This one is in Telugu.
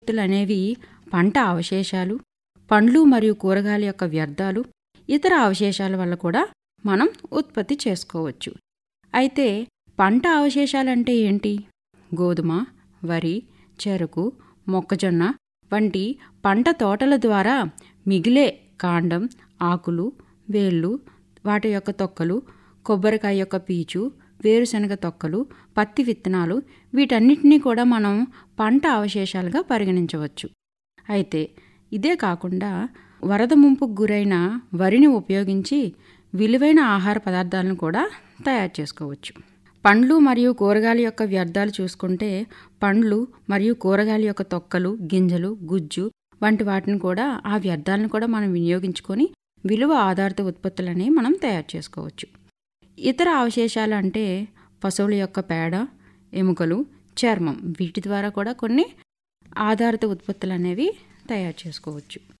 ఉత్పత్తులు అనేవి పంట అవశేషాలు పండ్లు మరియు కూరగాయల యొక్క వ్యర్థాలు ఇతర అవశేషాల వల్ల కూడా మనం ఉత్పత్తి చేసుకోవచ్చు అయితే పంట అవశేషాలంటే ఏంటి గోధుమ వరి చెరకు మొక్కజొన్న వంటి పంట తోటల ద్వారా మిగిలే కాండం ఆకులు వేళ్ళు వాటి యొక్క తొక్కలు కొబ్బరికాయ యొక్క పీచు వేరుశనగ తొక్కలు పత్తి విత్తనాలు వీటన్నిటినీ కూడా మనం పంట అవశేషాలుగా పరిగణించవచ్చు అయితే ఇదే కాకుండా వరద ముంపుకు గురైన వరిని ఉపయోగించి విలువైన ఆహార పదార్థాలను కూడా తయారు చేసుకోవచ్చు పండ్లు మరియు కూరగాయల యొక్క వ్యర్థాలు చూసుకుంటే పండ్లు మరియు కూరగాయల యొక్క తొక్కలు గింజలు గుజ్జు వంటి వాటిని కూడా ఆ వ్యర్థాలను కూడా మనం వినియోగించుకొని విలువ ఆధారిత ఉత్పత్తులని మనం తయారు చేసుకోవచ్చు ఇతర అవశేషాలు అంటే పశువుల యొక్క పేడ ఎముకలు చర్మం వీటి ద్వారా కూడా కొన్ని ఆధారిత ఉత్పత్తులు అనేవి తయారు చేసుకోవచ్చు